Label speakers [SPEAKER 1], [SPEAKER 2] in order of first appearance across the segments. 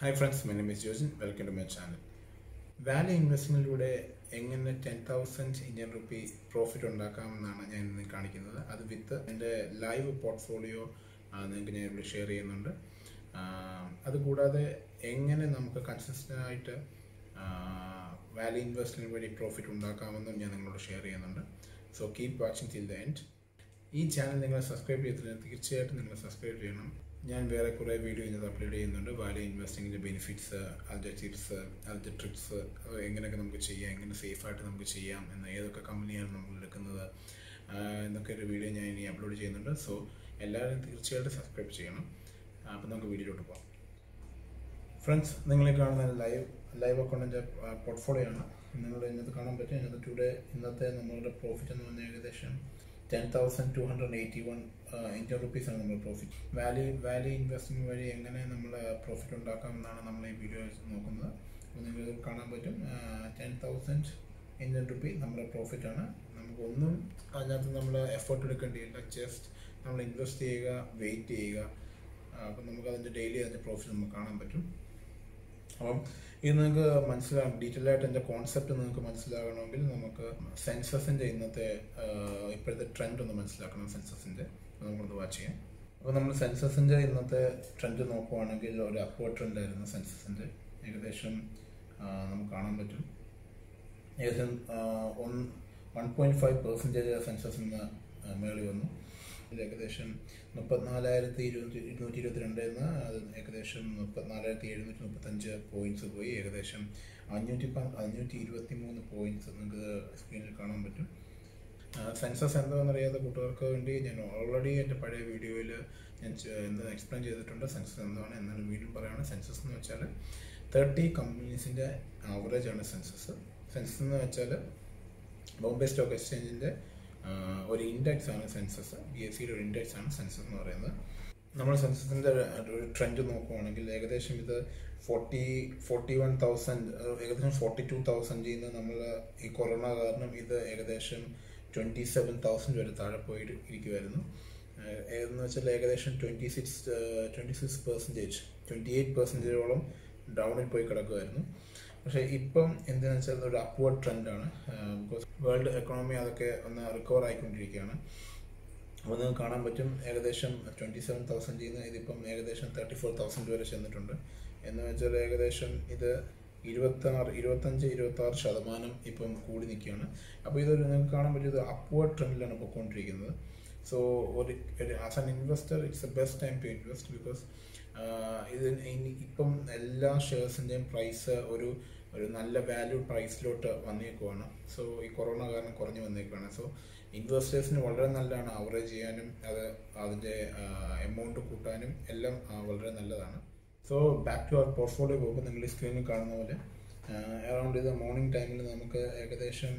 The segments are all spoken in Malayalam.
[SPEAKER 1] Hi friends my name is Jojan welcome to my channel value ഇൻവെസ്റ്റ്മെൻറ്റിലൂടെ എങ്ങനെ ten thousand Indian rupee profit ഉണ്ടാക്കാമെന്നാണ് ഞാൻ ഇന്ന് കാണിക്കുന്നത് അത് വിത്ത് എൻ്റെ ലൈവ് പോർട്ട്ഫോളിയോ നിങ്ങൾക്ക് ഞാൻ ഇവിടെ ഷെയർ ചെയ്യുന്നുണ്ട് അതുകൂടാതെ എങ്ങനെ നമുക്ക് കൺസിസ്റ്റൻ്റ് ആയിട്ട് വാല്യൂ ഇൻവെസ്റ്റ്മെൻറ്റ് വഴി പ്രോഫിറ്റ് ഉണ്ടാക്കാമെന്നും ഞാൻ നിങ്ങളോട് ഷെയർ ചെയ്യുന്നുണ്ട് so keep watching till the end ഈ ചാനൽ നിങ്ങൾ സബ്സ്ക്രൈബ് ചെയ്തിട്ടില്ല തീർച്ചയായിട്ടും നിങ്ങൾ സബ്സ്ക്രൈബ് ചെയ്യണം ഞാൻ വേറെ കുറേ വീഡിയോ ഇതിനകത്ത് അപ്ലോഡ് ചെയ്യുന്നുണ്ട് വാല്യൂ ഇൻവെസ്റ്റിങ്ങിൻ്റെ ബെനിഫിറ്റ്സ് അതിൻ്റെ ടിപ്സ് അതിൻ്റെ ട്രിക്സ് എങ്ങനെയൊക്കെ നമുക്ക് ചെയ്യാം എങ്ങനെ സേഫായിട്ട് നമുക്ക് ചെയ്യാം എന്ന് ഏതൊക്കെ കമ്പനിയാണ് നമ്മൾ എടുക്കുന്നത് എന്നൊക്കെ ഒരു വീഡിയോ ഞാൻ ഇനി അപ്ലോഡ് ചെയ്യുന്നുണ്ട് സോ എല്ലാവരും തീർച്ചയായിട്ടും സബ്സ്ക്രൈബ് ചെയ്യണം അപ്പോൾ നമുക്ക് വീഡിയോയിലോട്ട് പോകാം ഫ്രണ്ട്സ് നിങ്ങളെ കാണുന്ന ലൈവ് ലൈവ് അക്കൗണ്ടിൻ്റെ പോർട്ട്ഫോളിയോ ആണ് നിങ്ങൾ ഇതിനകത്ത് കാണാൻ പറ്റും ഇതിനകത്ത് ടുഡേ ഇന്നത്തെ നമ്മളുടെ പ്രോഫിറ്റ് എന്ന് പറഞ്ഞാൽ ഏകദേശം ten thousand two hundred eighty one Indian റുപ്പീസാണ് നമ്മൾ പ്രോഫിറ്റ് വാല്യൂ വാല്യൂ ഇൻവെസ്റ്റ്മെൻറ്റ് വഴി എങ്ങനെ നമ്മൾ പ്രോഫിറ്റ് ഉണ്ടാക്കാമെന്നാണ് നമ്മൾ ഈ വീഡിയോ നോക്കുന്നത് അപ്പോൾ നിങ്ങൾക്ക് കാണാൻ പറ്റും ടെൻ തൗസൻഡ് ഇന്ത്യൻ റുപ്പി നമ്മുടെ പ്രോഫിറ്റാണ് നമുക്കൊന്നും അതിനകത്ത് നമ്മൾ എഫേർട്ട് എടുക്കേണ്ടിയില്ല ജസ്റ്റ് നമ്മൾ ഇൻവെസ്റ്റ് ചെയ്യുക വെയിറ്റ് ചെയ്യുക അപ്പം നമുക്ക് അതിൻ്റെ ഡെയിലി അതിൻ്റെ പ്രോഫിറ്റ് നമുക്ക് കാണാൻ പറ്റും അപ്പം ഇത് നിങ്ങൾക്ക് മനസ്സിലാകും ഡീറ്റെയിൽ ആയിട്ട് എൻ്റെ കോൺസെപ്റ്റ് നിങ്ങൾക്ക് മനസ്സിലാകണമെങ്കിൽ നമുക്ക് സെൻസസിൻ്റെ ഇന്നത്തെ ഇപ്പോഴത്തെ ട്രെൻഡ് ഒന്ന് മനസ്സിലാക്കണം സെൻസസിൻ്റെ നമുക്കൊന്ന് വാച്ച് ചെയ്യാം അപ്പോൾ നമ്മൾ സെൻസസിൻ്റെ ഇന്നത്തെ ട്രെൻഡ് നോക്കുവാണെങ്കിൽ ഒരു അപ്വേർഡ് ട്രെൻഡ് ആയിരുന്നു സെൻസസിൻ്റെ ഏകദേശം നമുക്ക് കാണാൻ പറ്റും ഏകദേശം one one point five percentage Sensex ഇന്ന് മേളി വന്നു ഏകദേശം മുപ്പത്തിനാലായിരത്തി ഇരുന്നൂറ്റി ഇരുന്നൂറ്റി ഇരുപത്തിരണ്ട് എന്ന് അത് ഏകദേശം മുപ്പത്തിനാലായിരത്തി എഴുന്നൂറ്റി മുപ്പത്തഞ്ച് പോയിന്റ്സ് പോയി ഏകദേശം അഞ്ഞൂറ്റി അഞ്ഞൂറ്റി ഇരുപത്തി മൂന്ന് പോയിന്റ്സ് നിങ്ങൾക്ക് സ്ക്രീനിൽ കാണാൻ പറ്റും സെൻസസ് എന്താണെന്നറിയാത്ത കൂട്ടുകാർക്ക് വേണ്ടി ഞാൻ ഓൾറെഡി എൻ്റെ പഴയ വീഡിയോയിൽ ഞാൻ എന്താ എക്സ്പ്ലെയിൻ ചെയ്തിട്ടുണ്ട് സെൻസസ് എന്താണ് എന്നാലും വീണ്ടും പറയുകയാണ് സെൻസസ് എന്ന് വെച്ചാൽ തേർട്ടി കമ്പനീസിൻ്റെ ആവറേജ് ആണ് സെൻസസ് സെൻസസ് എന്ന് വെച്ചാൽ ബോംബെ സ്റ്റോക്ക് എക്സ്ചേഞ്ചിൻ്റെ ഒരു ഇൻഡെക്സ് ആണ് സെൻസസ് ബി എസ് സിയുടെ ഒരു ഇൻഡെക്സ് ആണ് സെൻസസ് എന്ന് പറയുന്നത് നമ്മൾ സെൻസസിൻ്റെ ഒരു ട്രെൻഡ് നോക്കുവാണെങ്കിൽ ഏകദേശം ഇത് ഫോർട്ടി ഫോർട്ടി വൺ തൗസൻഡ് ഏകദേശം ഫോർട്ടി ടു തൗസൻഡിൽ നിന്ന് നമ്മൾ ഈ കൊറോണ കാരണം ഇത് ഏകദേശം ട്വൻറ്റി സെവൻ തൗസൻഡ് വരെ താഴെ പോയി ഇരിക്കുമായിരുന്നു എന്ന് വെച്ചാൽ ഏകദേശം twenty six twenty six percentage twenty eight പെർസെൻറ്റേജോളം ഡൗണിൽ പോയി കിടക്കുമായിരുന്നു പക്ഷേ ഇപ്പം എന്താണെന്ന് വെച്ചാൽ ഒരു അപ്വേർഡ് ട്രെൻഡാണ് ബിക്കോസ് വേൾഡ് എക്കണോമി അതൊക്കെ ഒന്ന് റിക്കവർ ആയിക്കൊണ്ടിരിക്കുകയാണ് അപ്പോൾ നിങ്ങൾക്ക് കാണാൻ പറ്റും ഏകദേശം ട്വൻറ്റി സെവൻ തൗസൻഡിൽ നിന്ന് ഇതിപ്പം ഏകദേശം തേർട്ടി ഫോർ തൗസൻഡ് വരെ ചെന്നിട്ടുണ്ട് എന്ന് വെച്ചാൽ ഏകദേശം ഇത് ഇരുപത്താറ് ഇരുപത്തഞ്ച് ഇരുപത്താറ് ശതമാനം ഇപ്പം കൂടി നിൽക്കുകയാണ് അപ്പോൾ ഇതൊരു നിങ്ങൾക്ക് കാണാൻ പറ്റിയത് അപ്വേർഡ് ട്രെൻഡിലാണ് പോയിക്കൊണ്ടിരിക്കുന്നത് സോ ഒരു as an investor it's a best time to invest because ഇത് ഇപ്പം എല്ലാ ഷെയർസിൻ്റെയും പ്രൈസ് ഒരു ഒരു നല്ല വാല്യൂ പ്രൈസിലോട്ട് വന്നേക്കുവാണ് സോ ഈ കൊറോണ കാരണം കുറഞ്ഞു വന്നേക്കുവാണ് സോ ഇൻവെസ്റ്റേഴ്സിന് വളരെ നല്ലതാണ് അവറേജ് ചെയ്യാനും അത് അതിൻ്റെ എമൗണ്ട് കൂട്ടാനും എല്ലാം വളരെ നല്ലതാണ് so back to our portfolio പോകുമ്പോൾ നിങ്ങൾ ഈ സ്ക്രീനിൽ കാണുന്ന പോലെ അറൗണ്ട് ഇത് മോർണിംഗ് ടൈമിൽ നമുക്ക് ഏകദേശം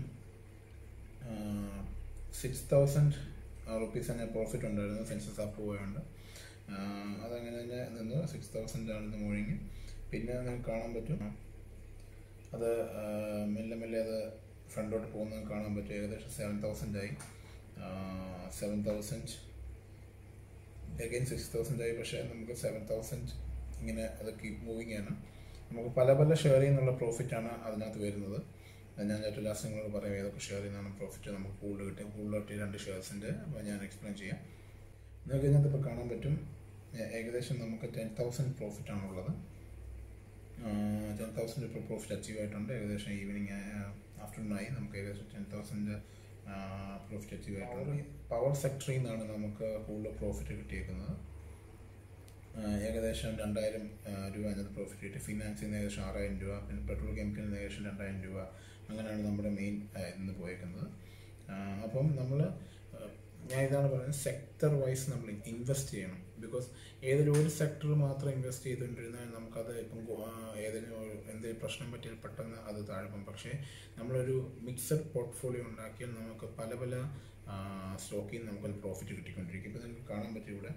[SPEAKER 1] സിക്സ് തൗസൻഡ് റുപ്പീസ് തന്നെ പ്രോഫിറ്റ് ഉണ്ടായിരുന്നു സെൻസസ് അപ്രൂവ് ആയതുകൊണ്ട് അതങ്ങനെ തന്നെ നിന്ന് സിക്സ് തൗസൻഡ് ആണ് ഇന്ന് മോർണിംഗ് പിന്നെ നിങ്ങൾക്ക് കാണാൻ പറ്റും അത് മെല്ലെ മെല്ലെ അത് ഫ്രണ്ടോട്ട് പോകുന്നത് കാണാൻ പറ്റും ഏകദേശം സെവൻ തൗസൻഡ് ആയി seven thousand again six thousand ആയി പക്ഷേ നമുക്ക് സെവൻ തൗസൻഡ് ഇങ്ങനെ അത് കീപ് മൂവിങ് ആണ് നമുക്ക് പല പല ഷെയറിൽ നിന്നുള്ള പ്രോഫിറ്റാണ് അതിനകത്ത് വരുന്നത് ഞാൻ ഏറ്റവും ലാസ്റ്റ് നിങ്ങളോട് പറയാം ഏതൊക്കെ ഷെയറിൽ നിന്നാണ് പ്രോഫിറ്റ് നമുക്ക് കൂടുതൽ കിട്ടും കൂടുതൽ കിട്ടിയ രണ്ട് ഷെയർസിൻ്റെ അപ്പോൾ ഞാൻ എക്സ്പ്ലെയിൻ ചെയ്യാം നിങ്ങൾക്ക് ഇതിനകത്ത് ഇപ്പോൾ കാണാൻ പറ്റും ഏകദേശം നമുക്ക് ടെൻ തൗസൻഡ് പ്രോഫിറ്റ് ആണുള്ളത് ടെൻ തൗസൻഡ് ഇപ്പോൾ പ്രോഫിറ്റ് അച്ചീവ് ആയിട്ടുണ്ട് ഏകദേശം ഈവനിങ് ആഫ്റ്റർനൂൺ ആയി നമുക്ക് ഏകദേശം ടെൻ തൗസൻഡ് പ്രോഫിറ്റ് അച്ചീവ് ആയിട്ടുണ്ട് പവർ സെക്ടറിൽ നിന്നാണ് നമുക്ക് കൂടുതൽ പ്രോഫിറ്റ് കിട്ടിയേക്കുന്നത് ഏകദേശം രണ്ടായിരം രൂപ അതിനകത്ത് പ്രോഫിറ്റ് കിട്ടി ഫിനാൻസിൽ നിന്ന് ഏകദേശം ആറായിരം രൂപ പിന്നെ പെട്രോൾ കെമിക്കലിൽ നിന്ന് ഏകദേശം രണ്ടായിരം രൂപ അങ്ങനെയാണ് നമ്മുടെ മെയിൻ ഇന്ന് പോയേക്കുന്നത് അപ്പം നമ്മൾ ഞാൻ ഇതാണ് പറയുന്നത് സെക്ടർ വൈസ് നമ്മൾ ഇൻവെസ്റ്റ് ചെയ്യണം ബിക്കോസ് ഏതെങ്കിലും ഒരു സെക്ടർ മാത്രം ഇൻവെസ്റ്റ് ചെയ്തുകൊണ്ടിരുന്നാൽ നമുക്കത് ഇപ്പം ഏതെങ്കിലും എന്തെങ്കിലും പ്രശ്നം പറ്റിയാൽ പെട്ടെന്ന് അത് താഴെ പോകും പക്ഷേ നമ്മളൊരു മിക്സഡ് പോർട്ട്ഫോളിയോ ഉണ്ടാക്കിയാൽ നമുക്ക് പല പല സ്റ്റോക്കിൽ നിന്ന് നമുക്കത് പ്രോഫിറ്റ് കിട്ടിക്കൊണ്ടിരിക്കും ഇപ്പോൾ നിങ്ങൾക്ക് കാണാൻ പറ്റും ഇവിടെ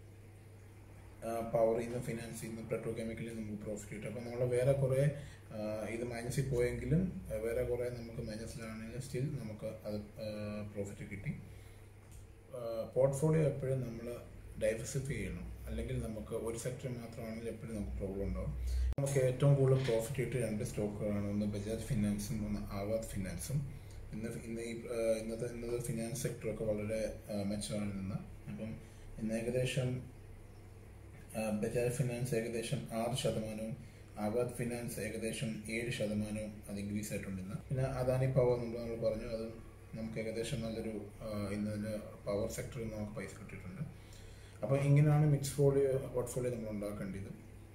[SPEAKER 1] പവറിൽ നിന്ന് ഫിനാൻസിൽ നിന്ന് പെട്രോ കെമിക്കലിൽ നമുക്ക് പ്രോഫിറ്റ് കിട്ടും അപ്പോൾ നമ്മൾ വേറെ കുറേ ഇത് മൈനസിൽ പോയെങ്കിലും വേറെ കുറേ നമുക്ക് മൈനസിലാണെങ്കിലും സ്റ്റിൽ നമുക്ക് അത് പ്രോഫിറ്റ് കിട്ടി പോർട്ട്ഫോളിയോ എപ്പോഴും നമ്മൾ ഡൈവേഴ്സിഫൈ ചെയ്യണം അല്ലെങ്കിൽ നമുക്ക് ഒരു സെക്ടർ മാത്രമാണെങ്കിൽ എപ്പോഴും നമുക്ക് പ്രോബ്ലം ഉണ്ടാവും നമുക്ക് ഏറ്റവും കൂടുതൽ പ്രോഫിറ്റ് കിട്ടിയ രണ്ട് സ്റ്റോക്കുകളാണ് ഒന്ന് ബജാജ് ഫിനാൻസും ഒന്ന് ആവാദ് ഫിനാൻസും ഇന്ന് ഇന്ന് ഈ ആ, ഇന്നത്തെ ഇന്നത്തെ ഫിനാൻസ് സെക്ടറൊക്കെ വളരെ ആ, മെച്ചമാണ് നിന്ന് അപ്പം ഇന്ന് ഏകദേശം ആ, ബജാജ് ഫിനാൻസ് ഏകദേശം ആറ് ശതമാനവും ആവാദ് ഫിനാൻസ് ഏകദേശം ഏഴ് ശതമാനവും അത് ഇൻക്രീസ് ആയിട്ടുണ്ട് ഇന്ന് പിന്നെ അദാനി പവർ നമ്മൾ നമ്മൾ പറഞ്ഞു അത് നമുക്ക് ഏകദേശം നല്ലൊരു ആ, ഇന്നതിന് പവർ സെക്ടറിൽ നമുക്ക് പൈസ കിട്ടിയിട്ടുണ്ട് അപ്പോൾ ഇങ്ങനെയാണ് മിക്സ് ഫോളിയോ പോർട്ട്ഫോളിയോ നമ്മൾ ഉണ്ടാക്കേണ്ടത്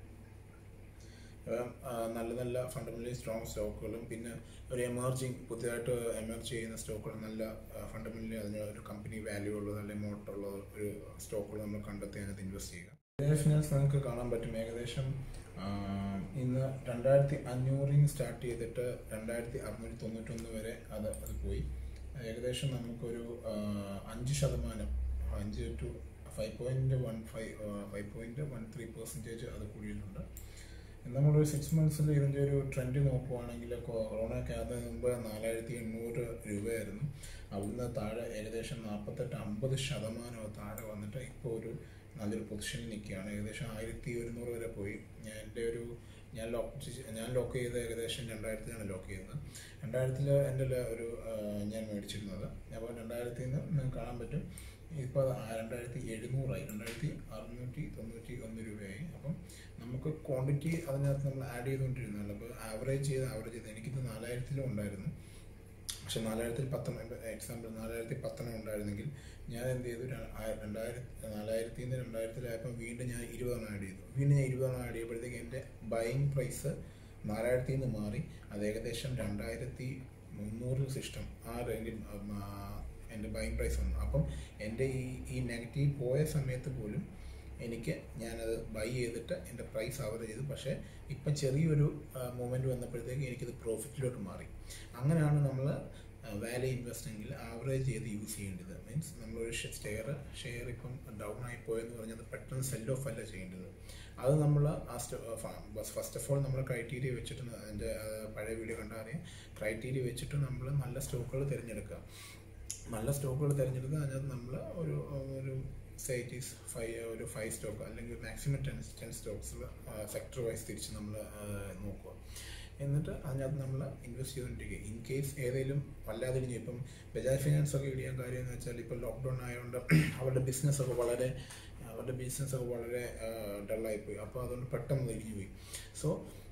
[SPEAKER 1] അപ്പം, ആ, നല്ല നല്ല ഫണ്ടമെന്റലി സ്ട്രോങ് സ്റ്റോക്കുകളും പിന്നെ ഒരു എമർജിങ് പുതിയതായിട്ട് എമർജ് ചെയ്യുന്ന സ്റ്റോക്കുകൾ നല്ല ഫണ്ടമെന്റലി അതിന് ഒരു കമ്പനി വാല്യൂ ഉള്ളത് അല്ലെങ്കിൽ മോട്ടുള്ള ഒരു സ്റ്റോക്കുകൾ നമ്മൾ കണ്ടെത്തി അതിനകത്ത് ഇൻവെസ്റ്റ് ചെയ്യുക ബജാജ് ഫിനാൻസ് നമുക്ക് കാണാൻ പറ്റും ഏകദേശം ആ, ഇന്ന് രണ്ടായിരത്തി അഞ്ഞൂറിന് സ്റ്റാർട്ട് ചെയ്തിട്ട് രണ്ടായിരത്തി അറുന്നൂറ്റി തൊണ്ണൂറ്റൊന്ന് വരെ അത് അത് പോയി ഏകദേശം നമുക്കൊരു ആ, അഞ്ച് ശതമാനം അഞ്ച് two five point one five five point one three percentage അത് കൂടിയിട്ടുണ്ട് നമ്മളൊരു സിക്സ് മന്ത്സിൽ ഇതിൻ്റെ ഒരു ട്രെൻഡ് നോക്കുവാണെങ്കിൽ കൊറോണയ്ക്ക് അതിന് മുമ്പ് നാലായിരത്തി എണ്ണൂറ് രൂപയായിരുന്നു അവിടുന്ന് താഴെ ഏകദേശം നാൽപ്പത്തെട്ട് അമ്പത് ശതമാനം താഴെ വന്നിട്ട് ഇപ്പോൾ ഒരു നല്ലൊരു പൊസിഷനിൽ നിൽക്കുകയാണ് ഏകദേശം ആയിരത്തി ഒരുന്നൂറ് വരെ പോയി ഞാൻ എൻ്റെ ഒരു ഞാൻ ലോക്ക് ഞാൻ ലോക്ക് ചെയ്ത് ഏകദേശം രണ്ടായിരത്തിലാണ് ലോക്ക് ചെയ്തത് രണ്ടായിരത്തിൽ എൻ്റെ ല- ഒരു ആ, ഞാൻ മേടിച്ചിരുന്നത് അപ്പോൾ രണ്ടായിരത്തിൽ നിന്ന് നിങ്ങൾക്ക് കാണാൻ പറ്റും ഇപ്പോൾ രണ്ടായിരത്തി എഴുന്നൂറായി രണ്ടായിരത്തി അറുന്നൂറ്റി തൊണ്ണൂറ്റി ഒന്ന് രൂപയായി അപ്പം നമുക്ക് ക്വാണ്ടിറ്റി അതിനകത്ത് നമ്മൾ ആഡ് ചെയ്തുകൊണ്ടിരുന്നല്ലോ അപ്പോൾ ആവറേജ് ചെയ്ത് ആവറേജ് ചെയ്ത് എനിക്കിത് നാലായിരത്തിലും ഉണ്ടായിരുന്നു പക്ഷെ നാലായിരത്തിൽ പത്തെണ്ണം എക്സാമ്പിൾ നാലായിരത്തി പത്തെണ്ണം ഉണ്ടായിരുന്നെങ്കിൽ ഞാൻ എന്ത് ചെയ്തു ര- ആ- രണ്ടായിരത്തി നാലായിരത്തിൽ നിന്ന് രണ്ടായിരത്തിലായപ്പോൾ വീണ്ടും ഞാൻ ഇരുപതെണ്ണം ആഡ് ചെയ്തു വീണ്ടും ഞാൻ ഇരുപതെണ്ണം ആഡ് ചെയ്യുമ്പോഴത്തേക്ക് എൻ്റെ ബൈങ് പ്രൈസ് നാലായിരത്തിൽ നിന്ന് മാറി അത് ഏകദേശം രണ്ടായിരത്തി മുന്നൂറ് സിസ്റ്റം ആ റേഞ്ചിൽ ഉം, ആ, എൻ്റെ ബൈങ് പ്രൈസ് വന്നു അപ്പം എൻ്റെ ഈ ഈ നെഗറ്റീവ് പോയ സമയത്ത് പോലും എനിക്ക് ഞാനത് ബൈ ചെയ്തിട്ട് എൻ്റെ പ്രൈസ് ആവറേജ് ചെയ്തു പക്ഷേ ഇപ്പം ചെറിയൊരു മൂമെൻറ്റ് വന്നപ്പോഴത്തേക്ക് എനിക്കത് പ്രോഫിറ്റിലോട്ട് മാറി അങ്ങനെയാണ് നമ്മൾ വാല്യൂ ഇൻവെസ്റ്റ് എങ്കിൽ ആവറേജ് ചെയ്ത് യൂസ് ചെയ്യേണ്ടത് മീൻസ് നമ്മളൊരു ഷെയർ ഷെയർ ഇപ്പം ഡൗൺ ആയി പോയെന്ന് പറഞ്ഞത് പെട്ടെന്ന് സെൽ ഓഫ് അല്ല ചെയ്യേണ്ടത് അത് നമ്മൾ ആ ഫസ്റ്റ് ഓഫ് ഓൾ നമ്മൾ ക്രൈറ്റീരിയ വെച്ചിട്ട് അതിൻ്റെ പഴയ വീഡിയോ കണ്ടാൽ അറിയാം ക്രൈറ്റീരിയ വെച്ചിട്ട് നമ്മൾ നല്ല സ്റ്റോക്കുകൾ തിരഞ്ഞെടുക്കുക നല്ല സ്റ്റോക്കുകൾ തിരഞ്ഞെടുത്ത് അതിനകത്ത് നമ്മൾ ഒരു ഒരു സൈറ്റീസ് ഫൈവ് ഒരു ഫൈവ് സ്റ്റോക്ക് അല്ലെങ്കിൽ മാക്സിമം ടെൻ ടെൻ സ്റ്റോക്സിൽ സെക്ടർ വൈസ് തിരിച്ച് നമ്മൾ നോക്കുക എന്നിട്ട് അതിനകത്ത് നമ്മൾ ഇൻവെസ്റ്റ് ചെയ്തുകൊണ്ടിരിക്കുക ഇൻ കേസ് ഏതെങ്കിലും വല്ലാതിരിഞ്ഞു ഇപ്പം ബജാജ് ഫിനാൻസ് ഒക്കെ ഇടിയാൻ കാര്യം എന്ന് വെച്ചാൽ ഇപ്പോൾ ലോക്ക്ഡൗൺ ആയതുകൊണ്ട് അവരുടെ ബിസിനസ് ഒക്കെ വളരെ അവരുടെ ബിസിനസ് ഒക്കെ വളരെ ഡള്ളായിപ്പോയി അപ്പോൾ അതുകൊണ്ട് പെട്ടെന്ന് ഇടിഞ്ഞു പോയി സോ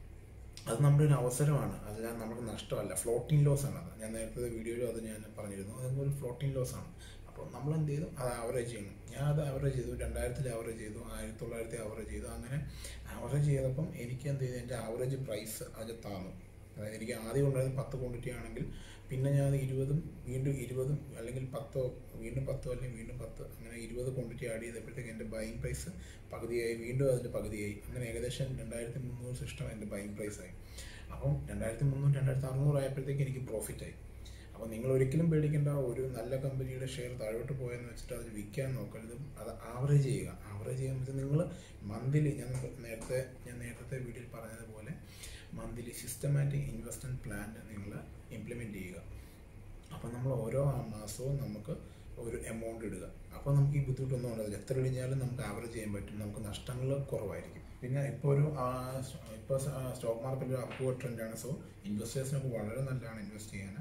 [SPEAKER 1] അത് നമ്മുടെ ഒരു അവസരമാണ് അതല്ല നമ്മുടെ നഷ്ടമല്ല ഫ്ലോട്ടിംഗ് ലോസ് ആണ് അത് ഞാൻ നേരത്തെ വീഡിയോയിലും അത് ഞാൻ പറഞ്ഞിരുന്നു അതൊരു ഫ്ലോട്ടിംഗ് ലോസ് ആണ് അപ്പോൾ നമ്മൾ എന്ത് ചെയ്തു അത് ആവറേജ് ചെയ്യണം ഞാൻ അത് ആവറേജ് ചെയ്തു രണ്ടായിരത്തിൽ ആവറേജ് ചെയ്തു ആയിരത്തി തൊള്ളായിരത്തി ആവറേജ് ചെയ്തു അങ്ങനെ ആവറേജ് ചെയ്തപ്പം എനിക്ക് എന്ത് ചെയ്തു എൻ്റെ ആവറേജ് പ്രൈസ് അത് താന്നു അതായത് എനിക്ക് ആദ്യം ഉണ്ടായിരുന്നത് പത്ത് ക്വാണ്ടിറ്റി ആണെങ്കിൽ പിന്നെ ഞാൻ അത് ഇരുപതും വീണ്ടും ഇരുപതും അല്ലെങ്കിൽ പത്തോ വീണ്ടും പത്തോ അല്ലെങ്കിൽ വീണ്ടും പത്ത് അങ്ങനെ ഇരുപത് ക്വാണ്ടിറ്റി ആഡ് ചെയ്തപ്പോഴത്തേക്ക് എൻ്റെ ബൈങ് പ്രൈസ് പകുതിയായി വീണ്ടും അതിൻ്റെ പകുതിയായി അങ്ങനെ ഏകദേശം രണ്ടായിരത്തി മുന്നൂറ് സിസ്റ്റം എൻ്റെ ബൈങ് പ്രൈസായി അപ്പം രണ്ടായിരത്തി മുന്നൂറ് രണ്ടായിരത്തി അറുന്നൂറ് ആയപ്പോഴത്തേക്ക് എനിക്ക് പ്രോഫിറ്റായി അപ്പോൾ നിങ്ങൾ ഒരിക്കലും പേടിക്കേണ്ട ഒരു നല്ല കമ്പനിയുടെ ഷെയർ താഴോട്ട് പോയെന്ന് വെച്ചിട്ട് അത് വിൽക്കാൻ നോക്കരുത് അത് ആവറേജ് ചെയ്യുക ആവറേജ് ചെയ്യുമ്പോൾ നിങ്ങൾ മന്ത്ലി ഞാൻ നേരത്തെ ഞാൻ നേരത്തെ വീഡിയോയിൽ പറഞ്ഞതുപോലെ മന്ത്ലി സിസ്റ്റമാറ്റിക് ഇൻവെസ്റ്റ്മെൻറ്റ് പ്ലാൻ നിങ്ങൾ ഇംപ്ലിമെൻറ്റ് ചെയ്യുക അപ്പോൾ നമ്മൾ ഓരോ മാസവും നമുക്ക് ഒരു എമൗണ്ട് ഇടുക അപ്പോൾ നമുക്ക് ഈ ബുദ്ധിമുട്ടൊന്നും ഉണ്ടാവില്ല എത്ര ഇടിഞ്ഞാലും നമുക്ക് ആവറേജ് ചെയ്യാൻ പറ്റും നമുക്ക് നഷ്ടങ്ങൾ കുറവായിരിക്കും പിന്നെ ഇപ്പോൾ ഒരു ഇപ്പോൾ സ്റ്റോക്ക് മാർക്കറ്റ് ഒരു അപ്വേർഡ് ട്രെൻഡാണ് സോ ഇൻവെസ്റ്റേഴ്സിനൊക്കെ വളരെ നല്ലതാണ് ഇൻവെസ്റ്റ് ചെയ്യാൻ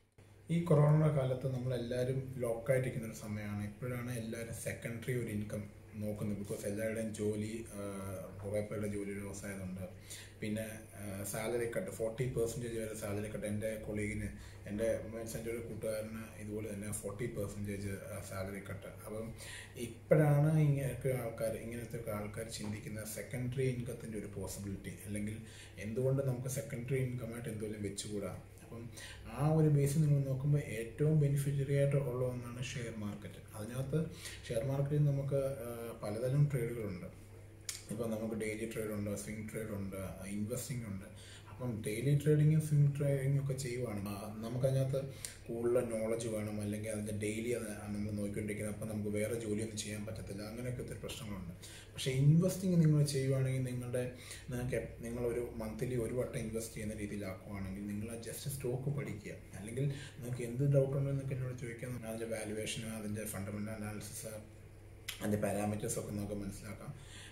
[SPEAKER 1] ഈ കൊറോണ കാലത്ത് നമ്മളെല്ലാവരും ലോക്കായിട്ടിരിക്കുന്ന ഒരു സമയമാണ് ഇപ്പോഴാണ് എല്ലാവരും സെക്കൻഡറി ഒരു ഇൻകം നോക്കുന്നത് ബിക്കോസ് എല്ലാവരുടെയും ജോലി കുറേ പേരുടെ ജോലി ലോസ് ആയതുകൊണ്ട് പിന്നെ സാലറി കട്ട് ഫോർട്ടി പെർസെൻറ്റേജ് വരെ സാലറി കട്ട് എൻ്റെ കൊളീഗിന് എൻ്റെ മീൻസ് എൻ്റെ ഒരു കൂട്ടുകാരന് ഇതുപോലെ തന്നെ ഫോർട്ടി പെർസെൻറ്റേജ് സാലറി കട്ട് അപ്പം ഇപ്പോഴാണ് ഇങ്ങനെയൊക്കെ ആൾക്കാർ ഇങ്ങനത്തെ ഒക്കെ ആൾക്കാർ ചിന്തിക്കുന്ന സെക്കൻഡറി ഇൻകത്തിൻ്റെ ഒരു പോസിബിലിറ്റി അല്ലെങ്കിൽ എന്തുകൊണ്ട് നമുക്ക് സെക്കൻഡറി ഇൻകമായിട്ട് എന്തെങ്കിലും വെച്ചുകൂടാ അപ്പം ആ ഒരു ബേസിൽ നിങ്ങൾ നോക്കുമ്പോൾ ഏറ്റവും ബെനിഫിഷ്യറി ആയിട്ട് ഉള്ള ഒന്നാണ് ഷെയർ മാർക്കറ്റ് അതിനകത്ത് ഷെയർ മാർക്കറ്റിൽ നമുക്ക് ആ, പലതരം ട്രേഡുകളുണ്ട് ഇപ്പം നമുക്ക് ഡെയിലി ട്രേഡ് ഉണ്ട് സ്വിംഗ് ട്രേഡ് ഉണ്ട് ഇൻവെസ്റ്റിംഗ് ഉണ്ട് അപ്പം ഡെയിലി ട്രേഡിങ്ങും സ്വിംഗ് ട്രേഡിങ്ങും ഒക്കെ ചെയ്യുവാണെങ്കിൽ ആ, നമുക്കതിനകത്ത് കൂടുതൽ നോളജ് വേണം അല്ലെങ്കിൽ അതിൻ്റെ ഡെയിലി അത് നമ്മൾ നോക്കിക്കൊണ്ടിരിക്കുന്നത് അപ്പം നമുക്ക് വേറെ ജോലിയൊന്നും ചെയ്യാൻ പറ്റത്തില്ല അങ്ങനെയൊക്കെ ഒത്തിരി പ്രശ്നങ്ങളുണ്ട് പക്ഷേ ഇൻവെസ്റ്റിംഗ് നിങ്ങൾ ചെയ്യുവാണെങ്കിൽ നിങ്ങളുടെ നിങ്ങൾക്ക് എപ്- നിങ്ങളൊരു മന്ത്ലി ഒരു വട്ടം ഇൻവെസ്റ്റ് ചെയ്യുന്ന രീതിയിലാക്കുവാണെങ്കിൽ നിങ്ങൾ ജസ്റ്റ് സ്റ്റോക്ക് പഠിക്കുക അല്ലെങ്കിൽ നിങ്ങൾക്ക് എന്ത് ഡൗട്ട് ഉണ്ടെന്ന് നിങ്ങൾക്ക് എന്നോട് ചോദിക്കാം അതിൻ്റെ വാലുവേഷൻ അതിൻ്റെ ഫണ്ടമെൻ്റൽ അനാലിസിസ് അതിൻ്റെ പാരാമീറ്റേഴ്സ് ഒക്കെ നമുക്ക് മനസ്സിലാക്കാം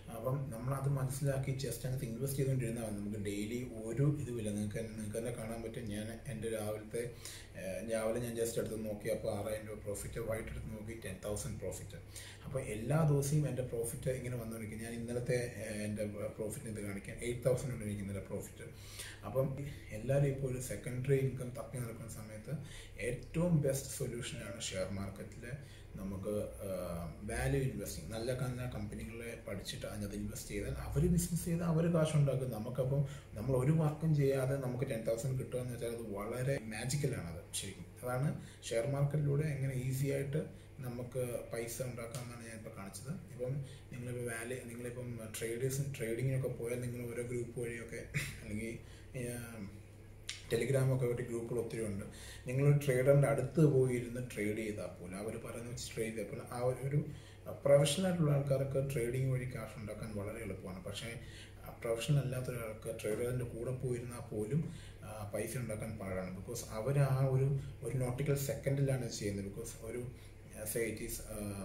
[SPEAKER 1] അപ്പം നമ്മളത് മനസ്സിലാക്കി ജസ്റ്റ് അങ്ങ് ഇൻവെസ്റ്റ് ചെയ്തുകൊണ്ടിരുന്നാൽ മതി നമുക്ക് ഡെയിലി ഒരു ഇതുമില്ല നിങ്ങൾക്ക് നിങ്ങൾക്ക് തന്നെ കാണാൻ പറ്റും ഞാൻ എൻ്റെ രാവിലത്തെ ഏഹ്, രാവിലെ ഞാൻ ജസ്റ്റ് എടുത്ത് നോക്കി അപ്പോൾ ആറായിരം രൂപ പ്രോഫിറ്റ് വൈകിട്ട് എടുത്ത് നോക്കി ടെൻ തൗസൻഡ് പ്രോഫിറ്റ് അപ്പോൾ എല്ലാ ദിവസവും എൻ്റെ പ്രോഫിറ്റ് ഇങ്ങനെ വന്നുകൊണ്ടിരിക്കും ഞാൻ ഇന്നലത്തെ ഏഹ്, എൻ്റെ പ്രോഫിറ്റ് ഇത് കാണിക്കാം എയ്റ്റ് തൗസൻഡ് ഉണ്ട് എനിക്ക് ഇന്നലെ പ്രോഫിറ്റ് അപ്പം എല്ലാവരും ഇപ്പോൾ ഒരു സെക്കൻഡറി ഇൻകം തപ്പി നടക്കുന്ന സമയത്ത് ഏറ്റവും ബെസ്റ്റ് സൊല്യൂഷനാണ് ഷെയർ മാർക്കറ്റിൽ നമുക്ക് വാല്യൂ ഇൻവെസ്റ്റിംഗ് നല്ല നല്ല കമ്പനികളെ പഠിച്ചിട്ട് അതിനകത്ത് ഇൻവെസ്റ്റ് ചെയ്താൽ അവർ ബിസിനസ് ചെയ്താൽ അവർ കാശുണ്ടാക്കും നമുക്കപ്പം നമ്മൾ ഒരു വർക്കും ചെയ്യാതെ നമുക്ക് ടെൻ തൗസൻഡ് കിട്ടുക എന്ന് വെച്ചാൽ അത് വളരെ മാജിക്കലാണ് അത് ശരിക്കും അതാണ് ഷെയർ മാർക്കറ്റിലൂടെ എങ്ങനെ ഈസി ആയിട്ട് നമുക്ക് പൈസ ഉണ്ടാക്കാമെന്നാണ് ഞാൻ ഇപ്പോൾ കാണിച്ചത് ഇപ്പം നിങ്ങളിപ്പോൾ വാല്യൂ നിങ്ങളിപ്പം ട്രേഡേഴ്സും ട്രേഡിങ്ങിനൊക്കെ പോയാൽ നിങ്ങൾ ഓരോ ഗ്രൂപ്പ് വഴിയൊക്കെ അല്ലെങ്കിൽ ടെലിഗ്രാമൊക്കെ ഒരു ഗ്രൂപ്പുകൾ ഒത്തിരി ഉണ്ട് നിങ്ങൾ ട്രേഡറിൻ്റെ അടുത്ത് പോയി ഇരുന്ന് ട്രേഡ് ചെയ്താൽ പോലും അവർ പറയുന്ന വെച്ച് ട്രേഡ് ചെയ്താൽ പോലും ആ ഒരു- ഒരു പ്രൊഫഷണൽ ആയിട്ടുള്ള ആൾക്കാർക്ക് ട്രേഡിംഗ് വഴി കാശ് ഉണ്ടാക്കാൻ വളരെ എളുപ്പമാണ് പക്ഷേ പ്രൊഫഷണൽ അല്ലാത്ത ഒരാൾക്ക് ട്രേഡറിൻ്റെ കൂടെ പോയിരുന്നാൽ പോലും ആ, പൈസ ഉണ്ടാക്കാൻ പാടാണ് ബിക്കോസ് അവർ ആ ഒരു ഒരു നോട്ടിക്കൽ സെക്കൻഡിലാണ് ഇത് ചെയ്യുന്നത് ബിക്കോസ് ഒരു സേ ഇറ്റ് ഈസ്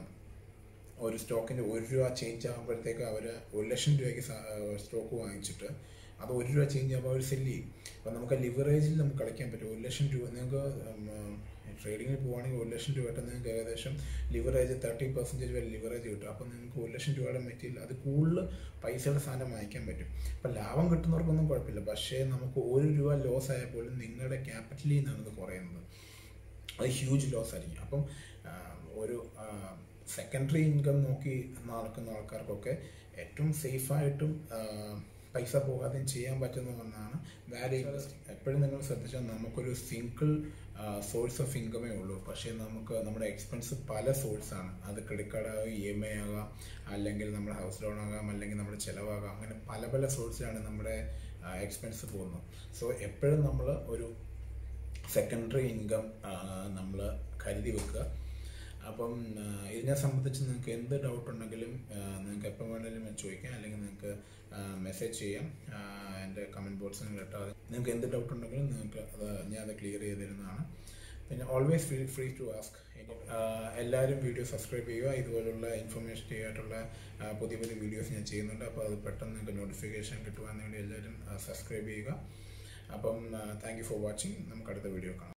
[SPEAKER 1] ഒരു സ്റ്റോക്കിൻ്റെ ഒരു രൂപ ചേഞ്ച് ആകുമ്പോഴത്തേക്ക് അവർ ഒരു ലക്ഷം രൂപയ്ക്ക് സ്റ്റോക്ക് വാങ്ങിച്ചിട്ട് അത് ഒരു രൂപ ചേഞ്ച് ആകുമ്പോൾ അവർ സെല്ല് ചെയ്യും അപ്പോൾ നമുക്ക് ലിവറേജിൽ നമുക്ക് കളിക്കാൻ പറ്റും ഒരു ലക്ഷം രൂപ നിങ്ങൾക്ക് ട്രേഡിങ്ങിൽ പോവുകയാണെങ്കിൽ ഒരു ലക്ഷം രൂപയുടെ നിങ്ങൾക്ക് ഏകദേശം ലിവറേജ് തേർട്ടി പെർസെൻറ്റേജ് വരെ ലിവറേജ് കിട്ടും അപ്പോൾ നിങ്ങൾക്ക് ഒരു ലക്ഷം രൂപയുടെ മെറ്റീരിയൽ അത് കൂടുതൽ പൈസയുടെ സാധനം വാങ്ങിക്കാൻ പറ്റും അപ്പോൾ ലാഭം കിട്ടുന്നവർക്കൊന്നും കുഴപ്പമില്ല പക്ഷേ നമുക്ക് ഒരു രൂപ ലോസ് ആയാൽ പോലും നിങ്ങളുടെ ക്യാപിറ്റലിൽ നിന്നാണ് ഇത് കുറയുന്നത് അത് ഹ്യൂജ് ലോസ് ആയിരിക്കും അപ്പം ആ, ഒരു സെക്കൻഡറി ഇൻകം നോക്കി നടക്കുന്ന ആൾക്കാർക്കൊക്കെ ഏറ്റവും സേഫായിട്ടും പൈസ പോകാതെയും ചെയ്യാൻ പറ്റുന്ന ഒന്നാണ് വാല്യൂ ഇൻവെസ്റ്റിംഗ് എപ്പോഴും നിങ്ങൾ ശ്രദ്ധിച്ചാൽ നമുക്കൊരു സിംഗിൾ സോഴ്സ് ഓഫ് ഇൻകമേ ഉള്ളൂ പക്ഷേ നമുക്ക് നമ്മുടെ എക്സ്പെൻസ് പല സോഴ്സാണ് അത് ക്രെഡിറ്റ് കാർഡ് ആകാം ഇ എം ഐ ആകാം അല്ലെങ്കിൽ നമ്മുടെ ഹൗസ് ലോൺ ആകാം അല്ലെങ്കിൽ നമ്മുടെ ചിലവാകാം അങ്ങനെ പല പല സോഴ്സിലാണ് നമ്മുടെ എക്സ്പെൻസ് പോകുന്നത് സോ എപ്പോഴും നമ്മൾ ഒരു സെക്കൻഡറി ഇൻകം നമ്മൾ കരുതി വെക്കുക അപ്പം ആ, ഇതിനെ സംബന്ധിച്ച് നിങ്ങൾക്ക് എന്ത് ഡൗട്ട് ഉണ്ടെങ്കിലും നിങ്ങൾക്ക് എപ്പോൾ വേണമെങ്കിലും ചോദിക്കാം അല്ലെങ്കിൽ നിങ്ങൾക്ക് മെസ്സേജ് ചെയ്യാം ആ, എൻ്റെ കമൻറ്റ് ബോക്സിൽ നിങ്ങൾ ഇട്ടാൽ മതി. നിങ്ങൾക്ക് എന്ത് ഡൗട്ട് ഉണ്ടെങ്കിലും നിങ്ങൾക്ക് അത് ഞാൻ അത് ക്ലിയർ ചെയ്ത് തരുന്നതാണ് പിന്നെ always feel free to ask എല്ലാവരും വീഡിയോ സബ്സ്ക്രൈബ് ചെയ്യുക ഇതുപോലുള്ള ഇൻഫർമേഷൻ ആയിട്ടുള്ള ആ, പുതിയ പുതിയ വീഡിയോസ് ഞാൻ ചെയ്യുന്നുണ്ട് അപ്പോൾ അത് പെട്ടെന്ന് നിങ്ങൾക്ക് നോട്ടിഫിക്കേഷൻ കിട്ടുവാൻ വേണ്ടി എല്ലാവരും സബ്സ്ക്രൈബ് ചെയ്യുക അപ്പം താങ്ക് യു ഫോർ വാച്ചിങ് നമുക്ക് അടുത്ത വീഡിയോ കാണാം